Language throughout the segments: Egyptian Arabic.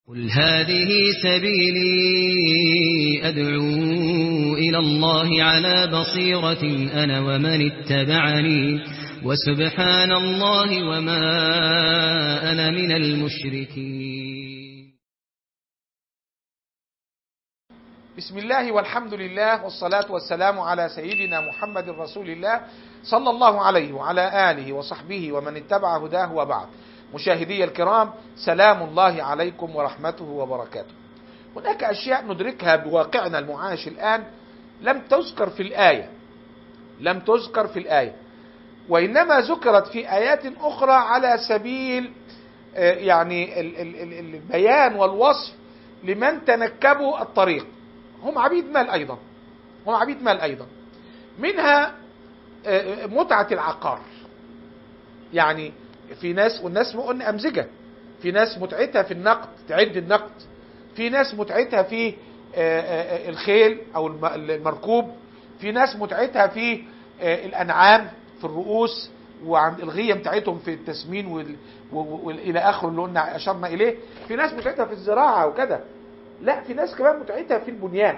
قل هذه سبيلي أدعو إلى الله على بصيرة أنا ومن اتبعني وسبحان الله وما أنا من المشركين بسم الله والحمد لله والصلاة والسلام على سيدنا محمد رسول الله صلى الله عليه وعلى آله وصحبه ومن اتبع هداه وبعد مشاهدي الكرام سلام الله عليكم ورحمته وبركاته هناك أشياء ندركها بواقعنا المعاش الآن لم تذكر في الآية لم تذكر في الآية وإنما ذكرت في آيات أخرى على سبيل يعني البيان والوصف لمن تنكبوا الطريق هم عبيد مال أيضا هم عبيد مال أيضا منها متعة العقار يعني في ناس والناس قلنا أمزجة في ناس متعتها في النقد تعد النقد في ناس متعتها في الخيل أو المركوب في ناس متعتها في الأنعام في الرؤوس وعند الغية بتاعتهم في التسمين والى اخره اللي قلنا اشرنا اليه في ناس متعتها في الزراعه وكذا لا في ناس كمان متعتها في البنيان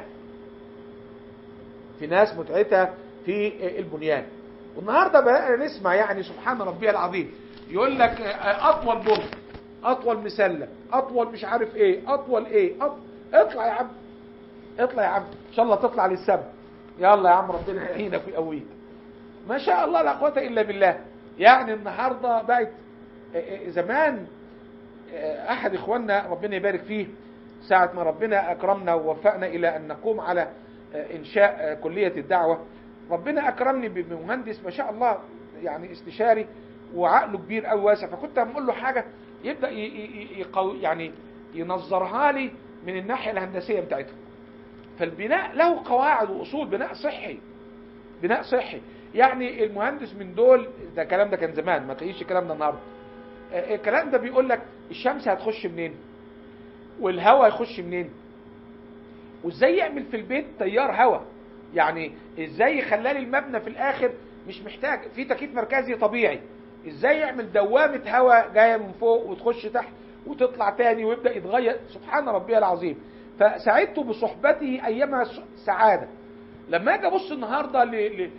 في ناس متعتها في البنيان والنهارده بدأنا نسمع يعني سبحان ربي العظيم يقول لك اطول برج اطول مسلة اطول مش عارف ايه اطول ايه أطول اطلع يا عم اطلع يا عم ان شاء الله تطلع للسما يلا يا عم ربنا يعينك ويقويك ما شاء الله لا قوه الا بالله يعني النهارده بقت زمان احد اخواننا ربنا يبارك فيه ساعة ما ربنا اكرمنا ووفقنا الى ان نقوم على انشاء كلية الدعوة ربنا اكرمني بمهندس ما شاء الله يعني استشاري وعقله كبير قوي واسع فكنت بقول له حاجة يبدأ يقوي يعني ينظرها لي من الناحية الهندسية بتاعتها فالبناء له قواعد واصول بناء صحي بناء صحي يعني المهندس من دول ده الكلام ده كان زمان ما تلاقيش الكلام ده النهارده الكلام ده بيقول لك الشمس هتخش منين والهواء يخش منين وازاي يعمل في البيت تيار هواء يعني ازاي يخلالي المبنى في الاخر مش محتاج في تكييف مركزي طبيعي ازاي يعمل دوامة هواء جاية من فوق وتخش تحت وتطلع تاني ويبدأ يتغير سبحان ربي العظيم فسعدت بصحبته ايامها سعادة لما اجي ابص النهارده ل...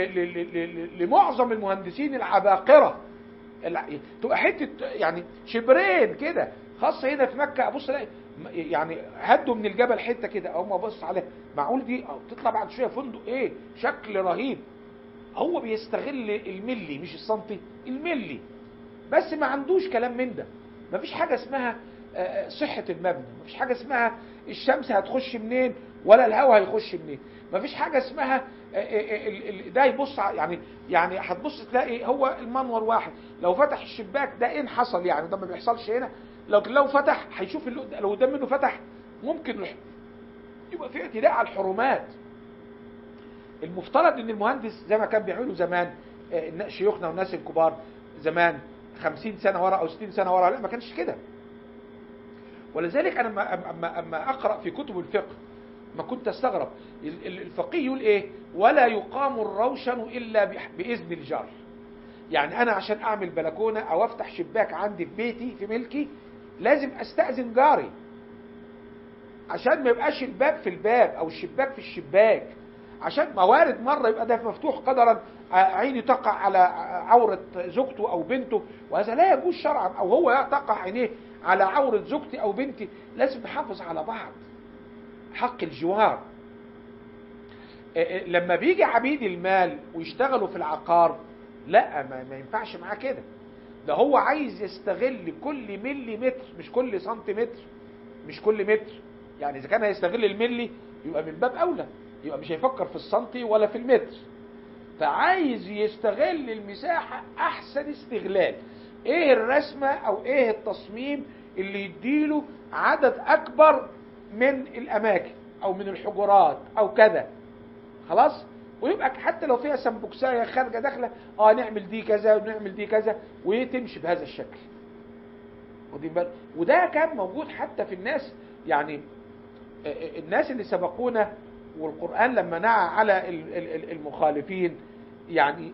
لمعظم المهندسين العباقرة تبقى حتة يعني شبرين كده خاصة هنا في مكة ابص الاقي يعني هدوا من الجبل حتة كده اقوم ابص عليها معقول دي تطلع بعد شوية فندق ايه شكل رهيب هو بيستغل الملي مش السنتي الملي بس ما عندوش كلام من ده ما فيش حاجة اسمها صحة المبنى ما فيش حاجة اسمها الشمس هتخش منين ولا الهواء هيخش منين ما فيش حاجة اسمها ده يبص يعني يعني هتبص تلاقي هو المنور واحد لو فتح الشباك ده ايه حصل يعني ده ما بيحصلش هنا لكن لو فتح هيشوف لو قدام منه فتح ممكن يبقى في اعتداء على الحرمات المفترض ان المهندس زي ما كان بيعملوا زمان شيوخنا والناس الكبار زمان 50 سنة ورا او 60 سنة ورا لا ما كانش كده ولذلك انا اما اما اقرا في كتب الفقه ما كنت استغرب الفقيه يقول ايه ولا يقام الروشن الا باذن الجار يعني انا عشان اعمل بلكونه او افتح شباك عندي في بيتي في ملكي لازم استاذن جاري عشان ما يبقاش الباب في الباب او الشباك في الشباك عشان موارد مره يبقى ده مفتوح قدرا عيني تقع على عوره زوجته او بنته وهذا لا يجوز شرعا او هو تقع عينيه على عوره زوجتي او بنتي لازم نحافظ على بعض حق الجوار لما بيجي عبيد المال ويشتغلوا في العقار لا ما, ما ينفعش معاه كده ده هو عايز يستغل كل ملي متر مش كل سنتيمتر مش كل متر يعني اذا كان هيستغل الملي يبقى من باب اولى يبقى مش هيفكر في السنتي ولا في المتر فعايز يستغل المساحة احسن استغلال ايه الرسمة او ايه التصميم اللي يديله عدد اكبر من الاماكن او من الحجرات او كذا خلاص ويبقى حتى لو فيها سمبوكسايه خارجه داخله اه نعمل دي كذا ونعمل دي كذا وتمشي بهذا الشكل واخدين بالك وده كان موجود حتى في الناس يعني الناس اللي سبقونا والقران لما نعى على المخالفين يعني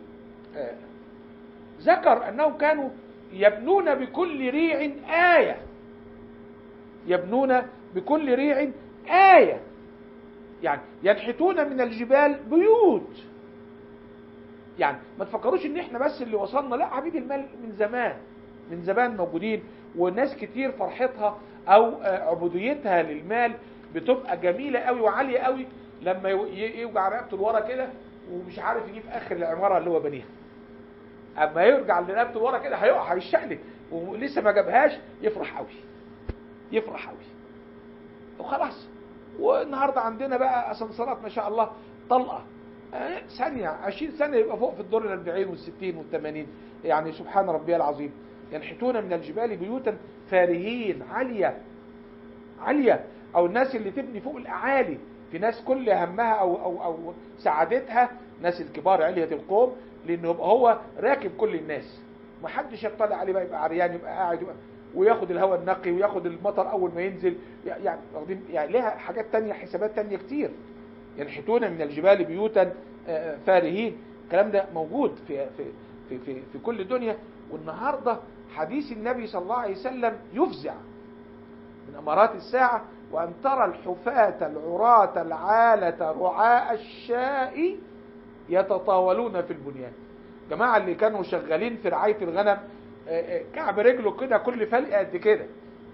ذكر انهم كانوا يبنون بكل ريع ايه يبنون بكل ريع آية يعني ينحتون من الجبال بيوت يعني ما تفكروش ان احنا بس اللي وصلنا لا حبيبي المال من زمان من زمان موجودين وناس كتير فرحتها او عبوديتها للمال بتبقى جميلة قوي وعالية قوي لما يوجع رقبته لورا كده ومش عارف يجيب اخر العمارة اللي هو بنيها اما يرجع لرقبته لورا كده هيقع هيشقلب ولسه ما جابهاش يفرح قوي يفرح قوي وخلاص والنهارده عندنا بقى اسانسيرات ما شاء الله طلقه ثانية 20 سنة يبقى فوق في الدور ال 40 وال 60 وال 80 يعني سبحان ربي العظيم ينحتون من الجبال بيوتا فارهين عالية عالية او الناس اللي تبني فوق الاعالي في ناس كل همها او او او سعادتها ناس الكبار علية القوم لانه يبقى هو راكب كل الناس ما حدش يطلع عليه بقى يبقى عريان يبقى قاعد يبقى وياخد الهواء النقي وياخد المطر اول ما ينزل يعني واخدين يعني لها حاجات تانية حسابات تانية كتير ينحتون من الجبال بيوتا فارهين الكلام ده موجود في في في في, في كل الدنيا والنهارده حديث النبي صلى الله عليه وسلم يفزع من امارات الساعه وان ترى الحفاة العراة العالة رعاء الشاء يتطاولون في البنيان جماعة اللي كانوا شغالين في رعاية الغنم كعب رجله كده كل فلقة قد كده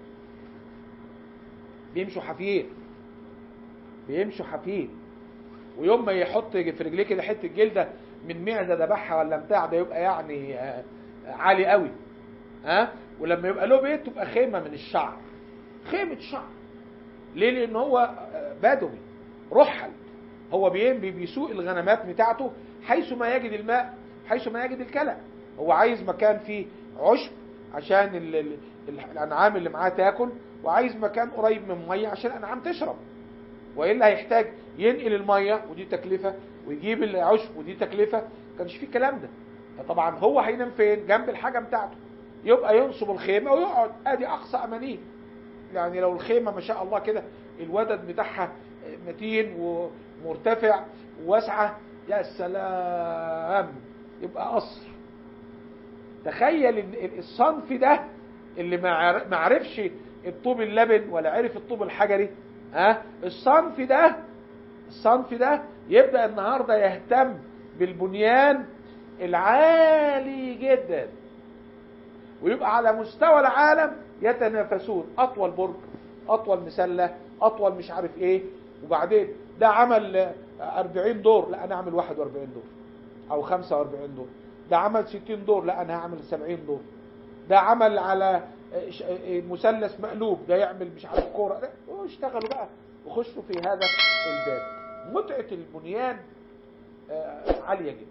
بيمشوا حفير بيمشوا حفير ويوم ما يحط في رجليه كده حته جلده من معزه ذبحها ولا بتاع ده يبقى يعني عالي قوي ها ولما يبقى له بيت تبقى خيمه من الشعر خيمه شعر ليه لان هو بدوي رحل هو بيسوق الغنمات بتاعته حيث ما يجد الماء حيث ما يجد الكلى هو عايز مكان فيه عشب عشان ال ال الانعام اللي معاه تاكل وعايز مكان قريب من ميه عشان الانعام تشرب والا هيحتاج ينقل الميه ودي تكلفه ويجيب العشب ودي تكلفه ما كانش في الكلام ده فطبعا هو هينام فين جنب الحاجه بتاعته يبقى ينصب الخيمه ويقعد ادي اقصى امانيه يعني لو الخيمه ما شاء الله كده الودد بتاعها متين ومرتفع وواسعه يا سلام يبقى قصر تخيل ان الصنف ده اللي ما عرفش الطوب اللبن ولا عرف الطوب الحجري ها الصنف ده الصنف ده يبدأ النهاردة يهتم بالبنيان العالي جدا ويبقى على مستوى العالم يتنافسون أطول برج أطول مسلة أطول مش عارف إيه وبعدين ده عمل 40 دور لا أنا أعمل 41 دور أو 45 دور ده عمل 60 دور لا أنا هعمل 70 دور ده عمل على مثلث مقلوب ده يعمل مش عارف كوره واشتغلوا بقى وخشوا في هذا الباب متعه البنيان عاليه جدا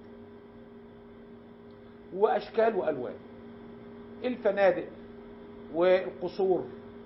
واشكال والوان الفنادق والقصور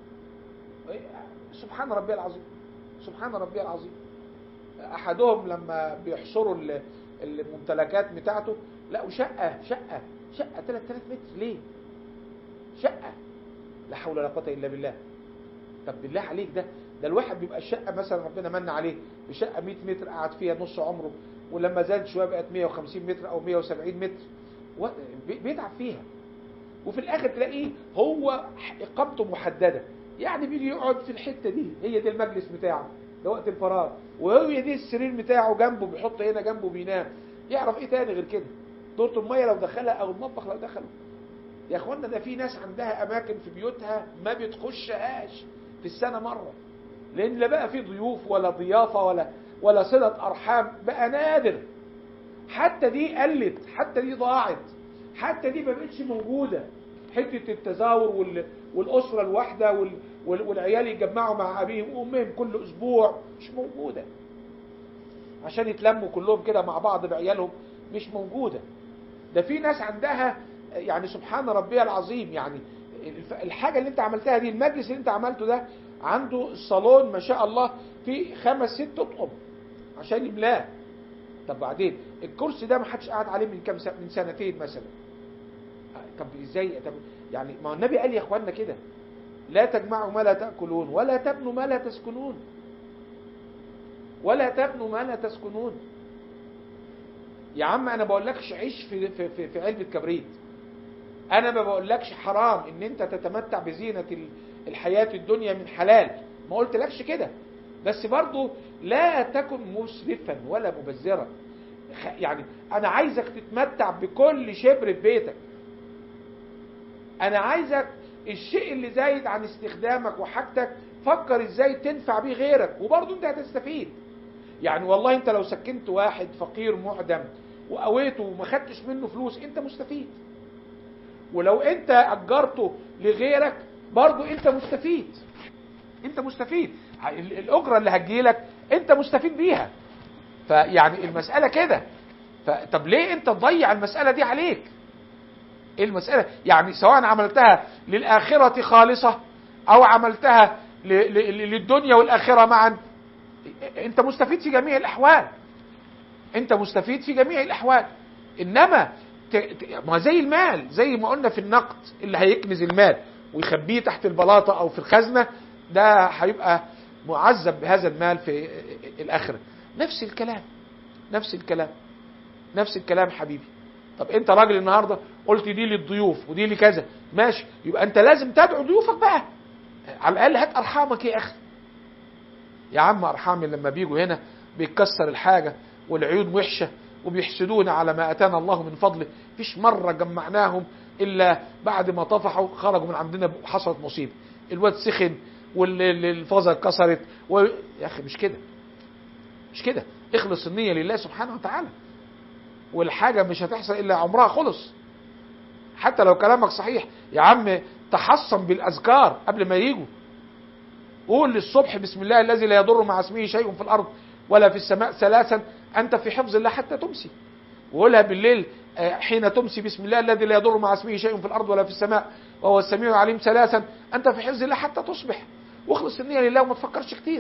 سبحان ربي العظيم سبحان ربي العظيم احدهم لما بيحصروا الممتلكات بتاعته لقوا شقه شقه شقه 3000 متر ليه شقه لا حول ولا قوه الا بالله طب بالله عليك ده ده الواحد بيبقى الشقه مثلا ربنا من عليه بشقه 100 متر قعد فيها نص عمره ولما زاد شويه بقت 150 متر او 170 متر بيتعب فيها وفي الاخر تلاقيه هو اقامته محدده يعني بيجي يقعد في الحته دي هي دي المجلس بتاعه ده وقت الفراغ وهي دي السرير بتاعه جنبه بيحط هنا جنبه بينام يعرف ايه تاني غير كده دورة الميه لو دخلها او المطبخ لو دخله يا اخوانا ده في ناس عندها اماكن في بيوتها ما بتخشهاش في السنه مره لان لا بقى في ضيوف ولا ضيافه ولا ولا صله ارحام بقى نادر حتى دي قلت حتى دي ضاعت حتى دي ما بقتش موجوده حته التزاور وال والاسره الواحده وال والعيال يتجمعوا مع ابيهم وامهم كل اسبوع مش موجوده عشان يتلموا كلهم كده مع بعض بعيالهم مش موجوده ده في ناس عندها يعني سبحان ربي العظيم يعني الحاجة اللي انت عملتها دي المجلس اللي انت عملته ده عنده الصالون ما شاء الله فيه خمس ست اطقم عشان يملاه طب بعدين الكرسي ده ما حدش قاعد عليه من كام سنة من سنتين مثلا طب ازاي طب يعني ما النبي قال يا اخوانا كده لا تجمعوا ما لا تأكلون ولا تبنوا ما لا تسكنون ولا تبنوا ما لا تسكنون يا عم انا بقول لكش عيش في في في, في علبه كبريت انا ما بقولكش حرام ان انت تتمتع بزينة ال- الحياة الدنيا من حلال ما قلتلكش كده بس برضو لا تكن مسرفا ولا مبذرا خ- يعني انا عايزك تتمتع بكل شبر في بيتك انا عايزك الشيء اللي زايد عن استخدامك وحاجتك فكر ازاي تنفع بيه غيرك وبرضه انت هتستفيد يعني والله انت لو سكنت واحد فقير معدم وقويته وما خدتش منه فلوس انت مستفيد ولو انت اجرته لغيرك برضه انت مستفيد انت مستفيد ال- الاجره اللي هتجيلك انت مستفيد بيها فيعني المساله كده فطب ليه انت تضيع المساله دي عليك ايه المساله يعني سواء عملتها للاخره خالصه او عملتها ل- ل- للدنيا والاخره معا انت مستفيد في جميع الاحوال انت مستفيد في جميع الاحوال انما ت- ت- ما زي المال زي ما قلنا في النقد اللي هيكنز المال ويخبيه تحت البلاطه او في الخزنه ده هيبقى معذب بهذا المال في الاخره نفس الكلام نفس الكلام نفس الكلام حبيبي طب انت راجل النهارده قلت دي للضيوف ودي لكذا ماشي يبقى انت لازم تدعو ضيوفك بقى على الاقل هات ارحامك يا اخي يا عم ارحامي لما بيجوا هنا بيتكسر الحاجه والعيون وحشه وبيحسدونا على ما اتانا الله من فضله فيش مره جمعناهم الا بعد ما طفحوا خرجوا من عندنا حصلت مصيبه الواد سخن والفازه اتكسرت و... يا اخي مش كده مش كده اخلص النيه لله سبحانه وتعالى والحاجه مش هتحصل الا عمرها خلص حتى لو كلامك صحيح يا عم تحصن بالاذكار قبل ما يجوا قول للصبح بسم الله الذي لا يضر مع اسمه شيء في الارض ولا في السماء ثلاثا انت في حفظ الله حتى تمسي وقولها بالليل آه، حين تمسي بسم الله الذي لا يضر مع اسمه شيء في الارض ولا في السماء وهو السميع العليم ثلاثا انت في حفظ الله حتى تصبح واخلص النيه لله وما تفكرش كتير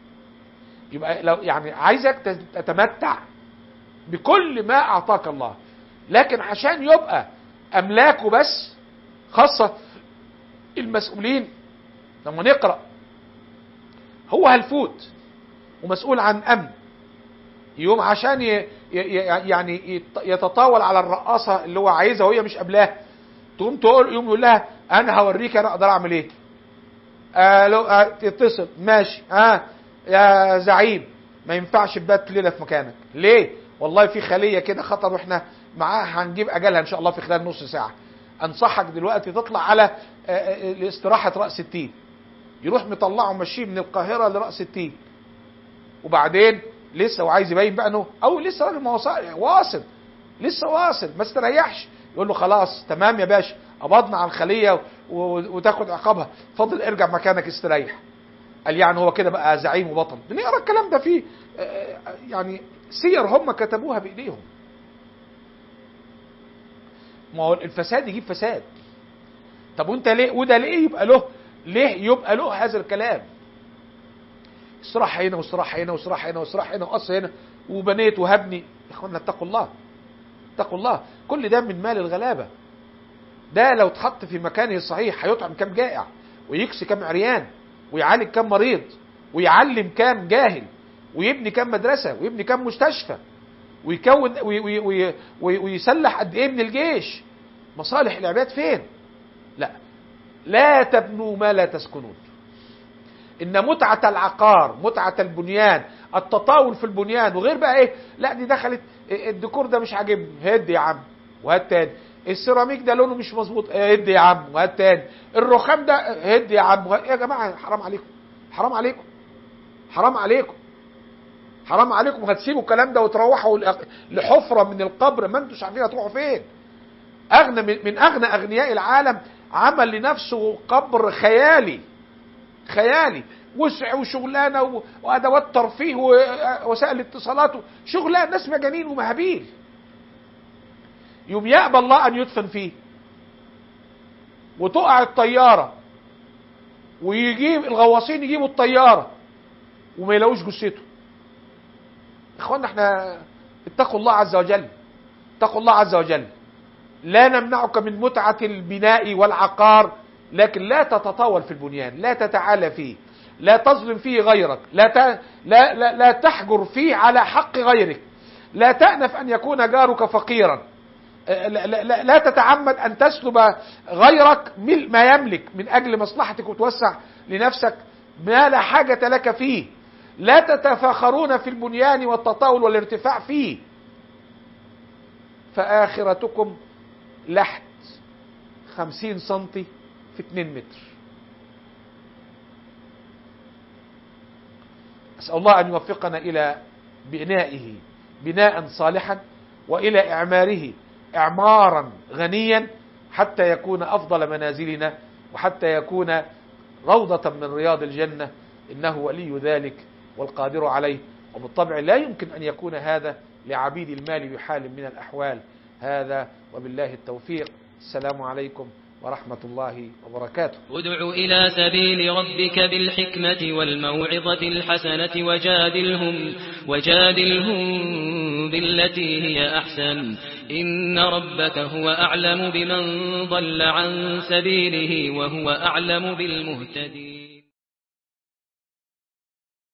يبقى لو يعني عايزك تتمتع بكل ما اعطاك الله لكن عشان يبقى املاكه بس خاصه المسؤولين لما نقرا هو هلفوت ومسؤول عن امن يوم عشان ي... ي... ي- يعني يت- يتطاول على الرقاصه اللي هو عايزها وهي مش قابلاه تقوم تقول يقوم يقول لها انا هوريك انا اقدر اعمل ايه آه لو آه تتصل ماشي اه يا زعيم ما ينفعش تبات ليله في مكانك ليه والله في خليه كده خطر واحنا معاها هنجيب اجلها ان شاء الله في خلال نص ساعه انصحك دلوقتي تطلع على آه، آه، لاستراحه راس التين يروح مطلعه ماشيه من القاهره لراس التين وبعدين لسه وعايز يبين بقى انه او لسه راجل ما وصل- واصل لسه واصل ما استريحش يقول له خلاص تمام يا باشا قبضنا على الخليه و- و- وتاخد عقابها فضل ارجع مكانك استريح قال يعني هو كده بقى زعيم وبطل بنقرا الكلام ده فيه آه، يعني سير هم كتبوها بايديهم ما هو الفساد يجيب فساد طب وانت ليه وده ليه يبقى له ليه يبقى له هذا الكلام استراحة هنا واستراحة هنا واستراحة هنا واستراحة هنا وقص هنا وبنيت وهبني يا اخوانا اتقوا الله اتقوا الله كل ده من مال الغلابة ده لو اتحط في مكانه الصحيح هيطعم كام جائع ويكسي كام عريان ويعالج كام مريض ويعلم كام جاهل ويبني كام مدرسة ويبني كام مستشفى ويكون وي وي وي وي ويسلح قد ايه من الجيش مصالح العباد فين لا لا تبنوا ما لا تسكنون ان متعة العقار متعة البنيان التطاول في البنيان وغير بقى ايه لا دي دخلت إيه الديكور ده مش عاجبني هد يا عم وهات تاني السيراميك ده لونه مش مظبوط هد يا عم وهات تاني الرخام ده هد يا عم وهات- يا جماعه حرام عليكم حرام عليكم حرام عليكم حرام عليكم هتسيبوا الكلام ده وتروحوا لأ- لحفره من القبر ما انتوش عارفين هتروحوا فين اغنى من من اغنى اغنياء العالم عمل لنفسه قبر خيالي خيالي وسع وشغلانه و- وادوات ترفيه ووسائل اتصالات شغلانه ناس مجانين ومهابيل يوم يأبى الله ان يدفن فيه وتقع الطياره ويجيب الغواصين يجيبوا الطياره وما يلاقوش جثته اخوانا احنا اتقوا الله عز وجل اتقوا الله عز وجل لا نمنعك من متعة البناء والعقار لكن لا تتطاول في البنيان لا تتعالى فيه لا تظلم فيه غيرك لا, ت... لا, لا, لا تحجر فيه على حق غيرك لا تأنف أن يكون جارك فقيرا لا, لا, لا تتعمد أن تسلب غيرك مل- ما يملك من أجل مصلحتك وتوسع لنفسك ما لا حاجة لك فيه لا تتفاخرون في البنيان والتطاول والارتفاع فيه فآخرتكم لحت خمسين سنتي في اتنين متر أسأل الله أن يوفقنا إلى بنائه بناء صالحا وإلى إعماره إعمارا غنيا حتى يكون أفضل منازلنا وحتى يكون روضة من رياض الجنة إنه ولي ذلك والقادر عليه وبالطبع لا يمكن أن يكون هذا لعبيد المال بحال من الأحوال هذا وبالله التوفيق السلام عليكم ورحمة الله وبركاته ادع إلى سبيل ربك بالحكمة والموعظة الحسنة وجادلهم وجادلهم بالتي هي أحسن إن ربك هو أعلم بمن ضل عن سبيله وهو أعلم بالمهتدين